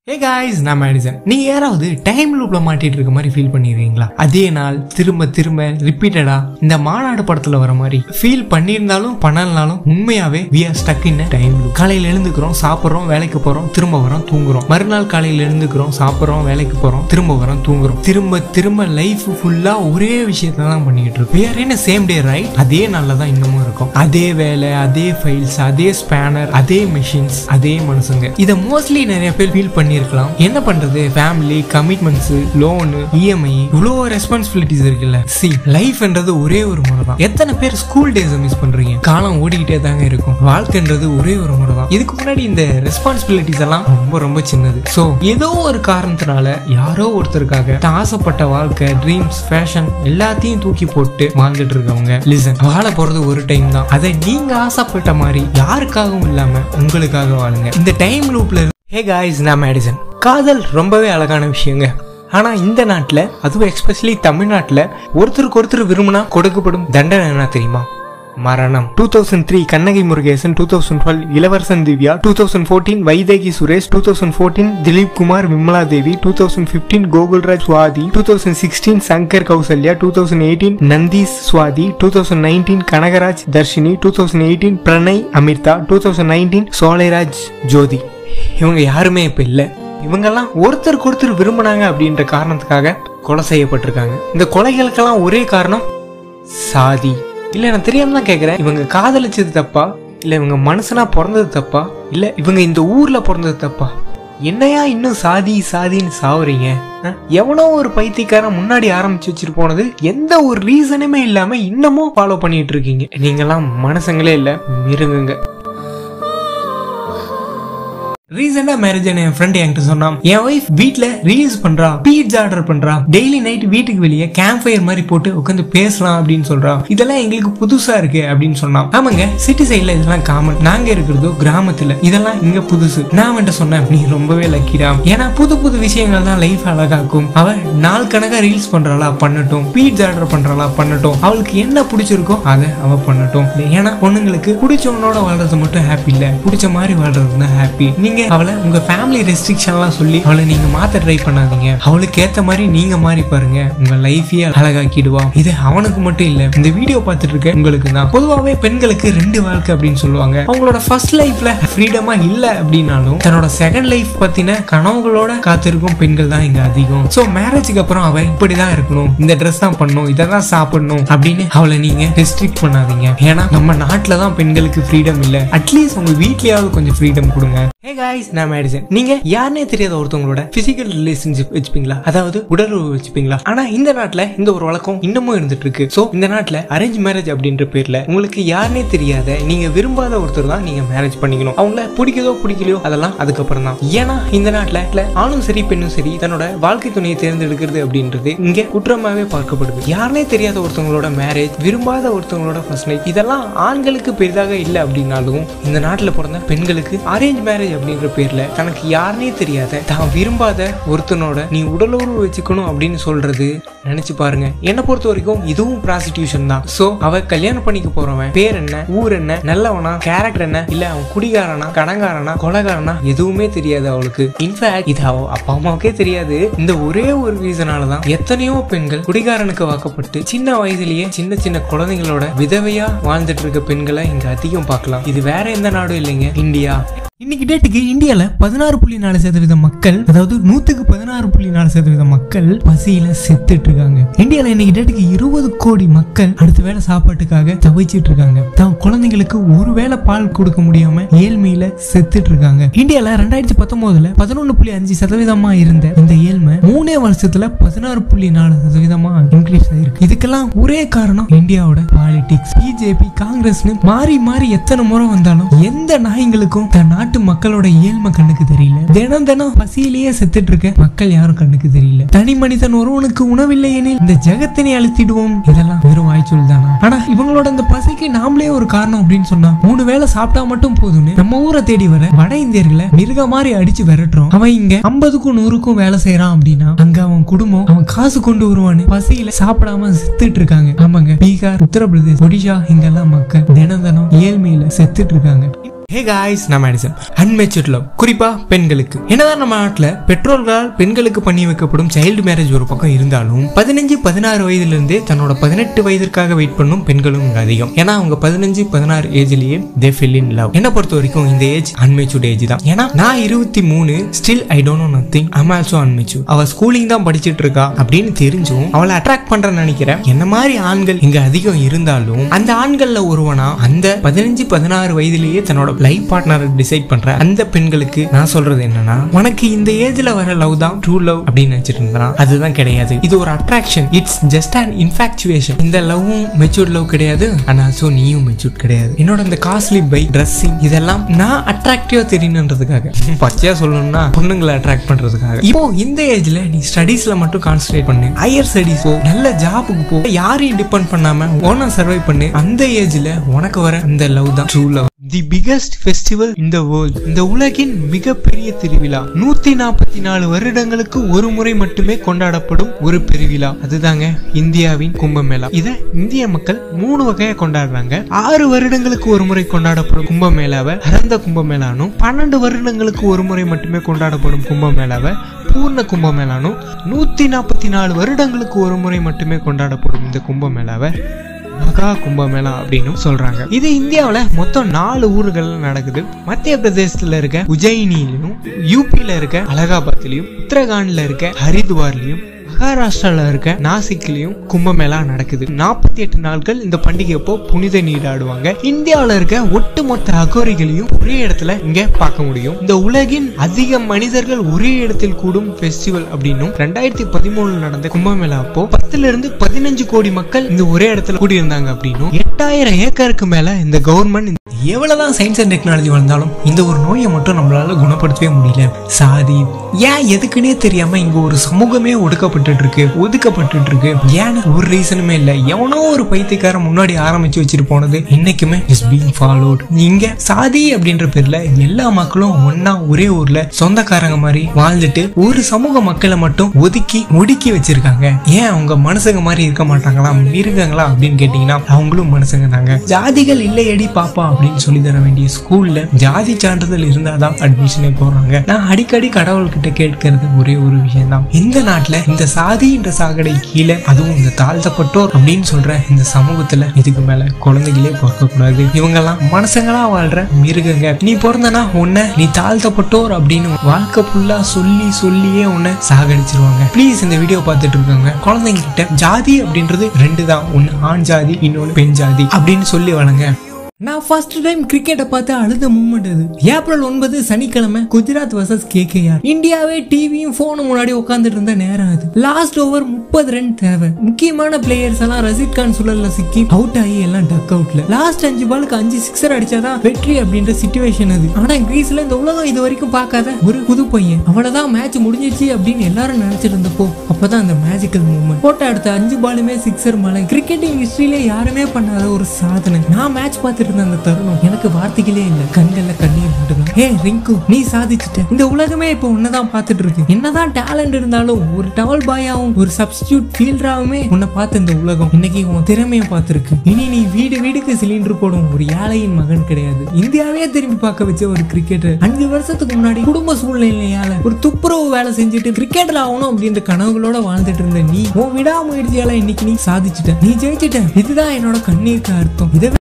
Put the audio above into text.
ஏ guys நான் Madison நீங்க யாராவது டைம் லூப்ல மாட்டிட்டு இருக்க மாதிரி ஃபீல் பண்ணிருக்கீங்களா அதே நாள் திரும்ப திரும்ப ரிப்பீட்டடா இந்த மாநாடு படத்துல வர மாதிரி ஃபீல் பண்ணியிருந்தாலும் பண்ணலனாலும் உண்மையாவே we are stuck in time loop காலையில எழுந்துக்கிறோம் சாப்பிட்றோம் வேலைக்கு போறோம் திரும்ப வரோம் தூங்குறோம் மறுநாள் காலையில எழுந்துக்கிறோம் சாப்பிட்றோம் வேலைக்கு போறோம் திரும்ப வரோம் தூங்குறோம் திரும்ப திரும்ப லைஃப் ஃபுல்லா ஒரே விஷயத்தை தான் பண்ணிக்கிட்டு இருக்கோம் we are in a same day right அதே நாள்ல தான் இன்னமும் இருக்கும் அதே வேலை அதே ஃபைல்ஸ் அதே ஸ்பேனர் அதே மிஷின்ஸ் அதே மனுஷங்க இதை மோஸ்ட்லி நிறைய பேர் ஃபீல் பண்ணியிருக்கலாம் என்ன பண்றது ஃபேமிலி கமிட்மெண்ட்ஸ் லோனு இஎம்ஐ இவ்வளோ ரெஸ்பான்சிபிலிட்டிஸ் இருக்குல்ல சி லைஃப்ன்றது ஒரே ஒரு முறை தான் எத்தனை பேர் ஸ்கூல் டேஸை மிஸ் பண்றீங்க காலம் ஓடிக்கிட்டே தாங்க இருக்கும் வாழ்க்கைன்றது ஒரே ஒரு முறை தான் இதுக்கு முன்னாடி இந்த ரெஸ்பான்சிபிலிட்டிஸ் எல்லாம் ரொம்ப ரொம்ப சின்னது ஸோ ஏதோ ஒரு காரணத்தினால யாரோ ஒருத்தருக்காக தான் ஆசைப்பட்ட வாழ்க்கை ட்ரீம்ஸ் ஃபேஷன் எல்லாத்தையும் தூக்கி போட்டு வாழ்ந்துட்டு இருக்கவங்க லிசன் வாழ போறது ஒரு டைம் தான் அதை நீங்க ஆசைப்பட்ட மாதிரி யாருக்காகவும் இல்லாம உங்களுக்காக வாழுங்க இந்த டைம் லூப்ல ஹே காய்ஸ் நான் மேடிசன் காதல் ரொம்பவே அழகான விஷயங்க ஆனா இந்த நாட்டில் அதுவும் எக்ஸ்பெஷலி தமிழ்நாட்டில் ஒருத்தருக்கு ஒருத்தர் விரும்பினா கொடுக்கப்படும் தண்டனை என்ன தெரியுமா மரணம் two thousand three Kannagi Murugesan two thousand twelve Ilavarasan Divya two thousand fourteen Vaidehi Suresh two thousand fourteen Dilip Kumar Vimala Devi two thousand fifteen Gokulraj Swathi two thousand sixteen Shankar Kausalya two thousand eighteen Nandhish Swathi two thousand nineteen Kanagaraj Dharshini two thousand eighteen Pranay Amrutha two thousand nineteen Solairaj Jothi இவங்க யாருமே இப்போ இல்லை இவங்கெல்லாம் ஒருத்தருக்கு ஒருத்தர் விரும்பினாங்க அப்படின்ற காரணத்துக்காக கொலை செய்யப்பட்டிருக்காங்க இந்த கொலைகளுக்கெல்லாம் ஒரே காரணம் சாதி இல்ல நான் தெரியாம தான் கேக்குறேன் இவங்க காதலிச்சது தப்பா இல்ல இவங்க மனுஷனா பிறந்தது தப்பா இல்ல இவங்க இந்த ஊர்ல பிறந்தது தப்பா என்னையா இன்னும் சாதி சாதின்னு சாவுறீங்க அஹ்? எவனோ ஒரு பைத்தியக்காரன் முன்னாடி ஆரம்பிச்சு வச்சுட்டு போனது எந்த ஒரு ரீசனுமே இல்லாம இன்னமும் ஃபாலோ பண்ணிட்டு இருக்கீங்க நீங்கெல்லாம் மனுஷங்களே இல்ல மிருகுங்க ரீசெண்டா மேரேஜ் என் ஃப்ரெண்ட் என்கிட்ட சொன்னான் என் ஒய்ஃப் வீட்ல ரீல்ஸ் பண்றா பீட்சா ஆர்டர் பண்றா டெய்லி நைட் வீட்டுக்கு வெளியே கேம்ப் ஃபயர் மாதிரி போட்டு உட்காந்து பேசலாம் அப்படின்னு சொல்றா இதெல்லாம் எங்களுக்கு புதுசா இருக்கு அப்படின்னு சொன்னான் ஆமாங்க சிட்டி சைட்ல இதெல்லாம் காமன் நாங்க இருக்கிறதோ கிராமத்துல இதெல்லாம் இங்க புதுசு நான் அவன்கிட்ட சொன்னேன் நீ ரொம்பவே லக்கிடா ஏன்னா புது புது விஷயங்கள் தான் லைஃப் அழகாக்கும் அவ நாள் கணக்கா ரீல்ஸ் பண்றாளா பண்ணட்டும் பீட்சா ஆர்டர் பண்றாளா பண்ணட்டும் அவளுக்கு என்ன பிடிச்சிருக்கோ அதை அவ பண்ணட்டும் ஏன்னா பொண்ணுங்களுக்கு பிடிச்சவனோட வாழ்றது மட்டும் ஹாப்பி இல்ல பிடிச்ச மாதிரி வாழ்றது தான் ஹாப்பி நீங்க அவளை உங்க ஃபேமிலி ரெஸ்ட்ரிக்ஷன்லாம் சொல்லி அவளை நீங்க மாத்த ட்ரை பண்ணாதீங்க அவளுக்கு ஏத்த மாதிரி நீங்க மாறி பாருங்க உங்க லைஃபையே அழகாக்கிடுவா இது அவனுக்கு மட்டும் இல்ல இந்த வீடியோ பார்த்துட்டு இருக்க உங்களுக்கு தான் பொதுவாகவே பெண்களுக்கு ரெண்டு வாழ்க்கை அப்படின்னு சொல்லுவாங்க அவங்களோட ஃபர்ஸ்ட் லைஃப்ல ஃப்ரீடமா இல்ல அப்படின்னாலும் தன்னோட செகண்ட் லைஃப் பத்தின கனவுகளோட காத்திருக்கும் பெண்கள் தான் இங்க அதிகம் சோ மேரேஜுக்கு அப்புறம் அவ இப்படிதான் இருக்கணும் இந்த ட்ரெஸ் தான் பண்ணணும் இதை தான் சாப்பிடணும் அப்படின்னு அவளை நீங்க ரெஸ்ட்ரிக்ட் பண்ணாதீங்க ஏன்னா நம்ம நாட்டுல தான் பெண்களுக்கு ஃப்ரீடம் இல்ல அட்லீஸ்ட் உங்க வீட்லயாவது கொஞ்சம் ஃப்ரீடம் கொடுங்க ஹே காய்ஸ் நான் மேடிசன் நீங்க யாருனே தெரியாத ஒருத்தவங்களோட பிசிக்கல் ரிலேஷன்ஷிப் வச்சுப்பீங்களா அதாவது உடலுறவு வச்சுப்பீங்களா ஆனா இந்த நாட்டுல இந்த ஒரு வழக்கம் இன்னமும் இருந்துட்டு இருக்கு சோ இந்த நாட்டுல அரேஞ்ச் மேரேஜ் அப்படின்ற பேர்ல உங்களுக்கு யாருனே தெரியாத நீங்க விரும்பாத ஒருத்தர் தான் நீங்க மேரேஜ் பண்ணிக்கணும் அவங்கள பிடிக்குதோ பிடிக்கலையோ அதெல்லாம் அதுக்கப்புறம் தான் ஏன்னா இந்த நாட்டுல இல்ல ஆணும் சரி பெண்ணும் சரி தன்னோட வாழ்க்கை துணையை தேர்ந்தெடுக்கிறது அப்படின்றது இங்க குற்றமாவே பார்க்கப்படுது யாருனே தெரியாத ஒருத்தவங்களோட மேரேஜ் விரும்பாத ஒருத்தவங்களோட ஃபர்ஸ்ட் நைட் இதெல்லாம் ஆண்களுக்கு பெரிதாக இல்லை அப்படின்னாலும் இந்த நாட்டுல பிறந்த பெண்களுக்கு அரேஞ்ச் மேரேஜ் அப்படின்ற பேர்ல தனக்கு யாருனே தெரியாத தான் விரும்பாத ஒருத்தனோட நீ உடலுறவு வச்சுக்கணும் அப்படின்னு சொல்றது நினைச்சு பாருங்க என்னை பொறுத்த வரைக்கும் இதுவும் ப்ராஸ்டியூஷன் தான் சோ அவ கல்யாணம் பண்ணிக்க போறவன் பேர் என்ன ஊர் என்ன நல்லவனா கேரக்டர் என்ன இல்ல அவன் குடிகாரனா கடங்காரனா கொலகாரனா எதுவுமே தெரியாது அவளுக்கு இன்ஃபேக்ட் இது அவ அப்பா அம்மாவுக்கே தெரியாது இந்த ஒரே ஒரு ரீசனால தான் எத்தனையோ பெண்கள் குடிகாரனுக்கு வாக்கப்பட்டு சின்ன வயசுலயே சின்ன சின்ன குழந்தைங்களோட விதவையா வாழ்ந்துட்டு இருக்க பெண்களை இங்க அதிகம் பார்க்கலாம் இது வேற எந்த நாடும் இல்லைங்க இந்தியா இன்னைக்கு டேட்டுக்கு இந்தியால பதினாறு புள்ளி நாலு சதவீத மக்கள் அதாவது நூத்துக்கு பதினாறு புள்ளி நாலு சதவீத மக்கள் பசியில செத்துட்டு இருக்காங்க இந்தியால இன்னைக்கு டேட்டுக்கு இருபது கோடி மக்கள் அடுத்த வேளை சாப்பாட்டுக்காக தவிச்சிட்டு இருக்காங்க தான் குழந்தைங்களுக்கு ஒரு வேளை பால் கொடுக்க முடியாம ஏழ்மையில செத்துட்டு இருக்காங்க இந்தியால ரெண்டாயிரத்தி பத்தொன்பதுல பதினொன்னு புள்ளி அஞ்சு சதவீதமா இருந்த இந்த ஏழ்மை மூணே வருஷத்துல பதினாறு புள்ளி நாலு சதவீதமா இன்க்ரீஸ் ஆயிருக்கு இதுக்கெல்லாம் ஒரே காரணம் இந்தியாவோட பாலிடிக்ஸ் பிஜேபி காங்கிரஸ்னு மாறி மாறி எத்தனை முறை வந்தாலும் எந்த நாய்களுக்கும் தன் நாட்டு மக்களோட ஏழ்மை கண்ணுக்கு தெரியல தினம் தினம் பசியிலேயே செத்துட்டு இருக்க மக்கள் யாரும் கண்ணுக்கு தெரியல தனி மனிதன் ஒருவனுக்கு உணவில்லை எனில் இந்த ஜெகத்தினை அழுத்திடுவோம் இதெல்லாம் வெறும் வாய்ச்சொல் தானா ஆனா இவங்களோட இந்த பசிக்கு நாமளே ஒரு காரணம் அப்படின்னு சொன்னா மூணு வேளை சாப்பிட்டா மட்டும் போதும்னு நம்ம ஊரை தேடி வர வட இந்தியர்களை மிருக மாதிரி அடிச்சு விரட்டுறோம் அவன் இங்க ஐம்பதுக்கும் நூறுக்கும் வேலை செய்யறான் அப்படின்னா அங்க அவன் குடும்பம் அவன் காசு கொண்டு வருவான்னு பசியில சாப்பிடாம செத்துட்டு இருக்காங்க ஆமாங்க பீகார் உத்தரப்பிரதேஷ் ஒடிஷா இங்கெல்லாம் மக்கள் தினம் தினம் ஏழ்மையில செத்துட்டு இருக்காங்க ஹே காய்ஸ் நான் மேடிசன் அன்மெச்சூர்ட் லவ் குறிப்பா பெண்களுக்கு என்னதான் நம்ம நாட்டுல பெற்றோர்களால் பெண்களுக்கு பண்ணி வைக்கப்படும் சைல்டு மேரேஜ் ஒரு பக்கம் இருந்தாலும் பதினஞ்சு பதினாறு வயதுல இருந்தே தன்னோட பதினெட்டு வயதிற்காக வெயிட் பண்ணும் பெண்களும் இங்க அதிகம் ஏன்னா அவங்க பதினஞ்சு பதினாறு ஏஜ்லயே தே ஃபில் இன் லவ் என்ன பொறுத்த வரைக்கும் இந்த ஏஜ் அன்மெச்சூர்ட் ஏஜ் தான் ஏன்னா நான் இருபத்தி மூணு still I don't know nothing I'm also unmature அவ ஸ்கூலிங் தான் படிச்சிட்டு இருக்கா அப்படின்னு தெரிஞ்சும் அவளை அட்ராக்ட் பண்றேன்னு நினைக்கிறேன் என்ன மாதிரி ஆண்கள் இங்க அதிகம் இருந்தாலும் அந்த ஆண்கள்ல ஒருவனா அந்த பதினஞ்சு பதினாறு வயதிலேயே தன்னோட லைஃப் பார்ட்னரை டிசைட் பண்ற அந்த பெண்களுக்கு நான் சொல்றது என்னன்னா உனக்கு இந்த ஏஜ்ல வர லவ் தான் ட்ரூ லவ் அப்படின்னு நினைச்சிட்டு இருந்தான் அதுதான் கிடையாது இது ஒரு attraction it's just an infatuation இந்த லவ்வும் மெச்சூர்ட் லவ் கிடையாது அண்ட் ஆல்சோ நீயும் மெச்சூர்ட் கிடையாது என்னோட இந்த காஸ்ட்லி பை ட்ரெஸ்ஸிங் இதெல்லாம் நான் அட்ராக்டிவா தெரியணுன்றதுக்காக பச்சையா சொல்லணும்னா பொண்ணுங்களை அட்ராக்ட் பண்றதுக்காக இப்போ இந்த ஏஜ்ல நீ ஸ்டடீஸ்ல மட்டும் கான்சென்ட்ரேட் பண்ணு ஹையர் ஸ்டடீஸ் போ நல்ல ஜாபுக்கு போ யாரையும் டிபெண்ட் பண்ணாம ஓனா சர்வை பண்ணு அந்த ஏஜ்ல உனக்கு வர அந்த லவ் தான் true love the biggest festival இந்த வேர்ல்ட் இந்த உலகின் மிகப்பெரிய திருவிழா நூத்தி நாற்பத்தி நாலு வருடங்களுக்கு ஒரு முறை மட்டுமே கொண்டாடப்படும் ஒரு பெருவிழா அதுதாங்க இந்தியாவின் கும்பமேளா இத இந்திய மக்கள் மூணு வகையா கொண்டாடுறாங்க ஆறு வருடங்களுக்கு ஒரு முறை கொண்டாடப்படும் கும்பமேளாவை அறந்த கும்பமேளானும் பன்னெண்டு வருடங்களுக்கு ஒரு முறை மட்டுமே கொண்டாடப்படும் கும்பமேளாவை பூர்ண கும்பமேளானும் நூத்தி நாற்பத்தி நாலு வருடங்களுக்கு ஒரு முறை மட்டுமே கொண்டாடப்படும் இந்த கும்பமேளாவை மகா கும்பமேளா அப்படின்னு சொல்றாங்க இது இந்தியாவுல மொத்தம் நாலு ஊர்கள்ல நடக்குது மத்திய பிரதேசத்துல இருக்க உஜயினிலையும் யூபியில இருக்க அலகாபாத்லயும் உத்தரகாண்ட்ல இருக்க ஹரித்வார்லயும் மகாராஷ்டிரால இருக்க நாசிக்லயும் கும்பமேளா நடக்குது நாற்பத்தி எட்டு நாட்கள் இந்த பண்டிகை அப்போ புனித நீராடுவாங்க இந்தியாவுல இருக்க ஒட்டுமொத்த அகோரிகளையும் ஒரே இடத்துல இங்க பார்க்க முடியும் இந்த உலகின் அதிக மனிதர்கள் ஒரே இடத்தில் கூடும் ஃபெஸ்டிவல் அப்படின்னும் ரெண்டாயிரத்தி பதிமூணுல நடந்த கும்பமேளா அப்போ பத்துல இருந்து பதினஞ்சு கோடி மக்கள் இந்த ஒரே இடத்துல கூடியிருந்தாங்க அப்படின்னும் எட்டாயிரம் ஏக்கருக்கு மேல இந்த கவர்மெண்ட் எவ்வளவுதான் சயின்ஸ் அண்ட் டெக்னாலஜி வளர்ந்தாலும் இந்த ஒரு நோயை மட்டும் நம்மளால குணப்படுத்தவே முடியல சாதி ஏன் எதுக்குன்னே தெரியாம இங்க ஒரு சமூகமே ஒடுக்கப்பட்டு இருக்கு ஒதுக்கப்பட்டு இருக்கு ஏன்னு ஒரு ரீசனுமே இல்ல எவனோ ஒரு பைத்தியக்காரன் முன்னாடி ஆரம்பிச்சு வச்சுட்டு போனது இன்னைக்குமே இஸ் பீங் ஃபாலோட் இங்க சாதி அப்படின்ற பேர்ல எல்லா மக்களும் ஒன்னா ஒரே ஊர்ல சொந்தக்காரங்க மாதிரி வாழ்ந்துட்டு ஒரு சமூக மக்களை மட்டும் ஒதுக்கி ஒடுக்கி வச்சிருக்காங்க ஏன் அவங்க மனுஷங்க மாதிரி இருக்க மாட்டாங்களா மிருகங்களா அப்படின்னு கேட்டீங்கன்னா அவங்களும் மனுஷங்க தாங்க ஜாதிகள் இல்லையடி பாப்பா அப்படின்னு சொல்லி தர வேண்டிய ஸ்கூல்ல ஜாதி சான்றிதழ் இருந்தாதான் அட்மிஷனே போடுறாங்க நான் அடிக்கடி கடவுள்கிட்ட கேட்கறது ஒரே ஒரு விஷயம் தான் இந்த நாட்டுல இந்த சாதி என்ற சாக்கடை கீழே அதுவும் இந்த தாழ்த்தப்பட்டோர் அப்படின்னு சொல்ற இந்த சமூகத்துல இதுக்கு மேல குழந்தைகளே பிறக்க கூடாது இவங்கெல்லாம் மனுஷங்களா வாழ்ற மிருகங்க நீ பிறந்தனா உன்னை நீ தாழ்த்தப்பட்டோர் அப்படின்னு வாழ்க்கை ஃபுல்லா சொல்லி சொல்லியே உன்னை சாகடிச்சிருவாங்க ப்ளீஸ் இந்த வீடியோ பார்த்துட்டு இருக்காங்க குழந்தைங்க கிட்ட ஜாதி அப்படின்றது ரெண்டு தான் ஒன்னு ஆண் ஜாதி இன்னொன்னு பெண் ஜாதி அப்படின்னு சொல்லி வளங்க நான் ஃபர்ஸ்ட் டைம் கிரிக்கெட்டை பார்த்து அழுத மூமெண்ட் அது ஏப்ரல் ஒன்பது சனிக்கிழமை குஜராத் வர்சஸ் கேகேஆர் இந்தியாவே டிவியும் போனும் முன்னாடி உட்காந்துட்டு இருந்த நேரம் அது லாஸ்ட் ஓவர் முப்பது ரன் தேவை முக்கியமான பிளேயர்ஸ் எல்லாம் ரசித் கான் சுழல்ல சிக்கி அவுட் ஆகி எல்லாம் டக் அவுட்ல லாஸ்ட் அஞ்சு பாலுக்கு அஞ்சு சிக்ஸர் அடிச்சாதான் வெற்றி அப்படின்ற சுச்சுவேஷன் அது ஆனா கிரீஸ்ல இந்த உலகம் இது வரைக்கும் பார்க்காத ஒரு புது பையன் அவ்வளவுதான் மேட்ச் முடிஞ்சிச்சு அப்படின்னு எல்லாரும் நினைச்சிட்டு இருந்தப்போ அப்பதான் அந்த மேஜிக்கல் மூமெண்ட் போட்ட அடுத்த அஞ்சு பாலுமே சிக்ஸர் மலை கிரிக்கெட்டிங் ஹிஸ்டரியில யாருமே பண்ணாத ஒரு சாதனை நான் மேட்ச் பார்த்துட்டு இருந்த அந்த தருணம் எனக்கு வார்த்தைகளே இல்ல கண்கள்ல கண்ணீர் மட்டும்தான் ஏ ரிங்கு நீ சாதிச்சிட்ட இந்த உலகமே இப்போ உன்னதான் பார்த்துட்டு இருக்கு என்னதான் டேலண்ட் இருந்தாலும் ஒரு டவல் பாயாவும் ஒரு சப்ஸ்டியூட் ஃபீல்டராவுமே உன்னை பார்த்து இந்த உலகம் இன்னைக்கு உன் திறமையை பார்த்துருக்கு இனி நீ வீடு வீடுக்கு சிலிண்டர் போடும் ஒரு ஏழையின் மகன் கிடையாது இந்தியாவே திரும்பி பார்க்க வச்ச ஒரு கிரிக்கெட்டர் அஞ்சு வருஷத்துக்கு முன்னாடி குடும்ப சூழ்நிலையால ஒரு துப்புரவு வேலை செஞ்சுட்டு கிரிக்கெட்டர் ஆகணும் அப்படின்ற கனவுகளோட வாழ்ந்துட்டு இருந்த நீ உன் விடாமுயற்சியால இன்னைக்கு நீ சாதிச்சிட்ட நீ ஜெயிச்சிட்ட இதுதான் என்னோட கண்ணீருக்கு அர்த்தம் இதை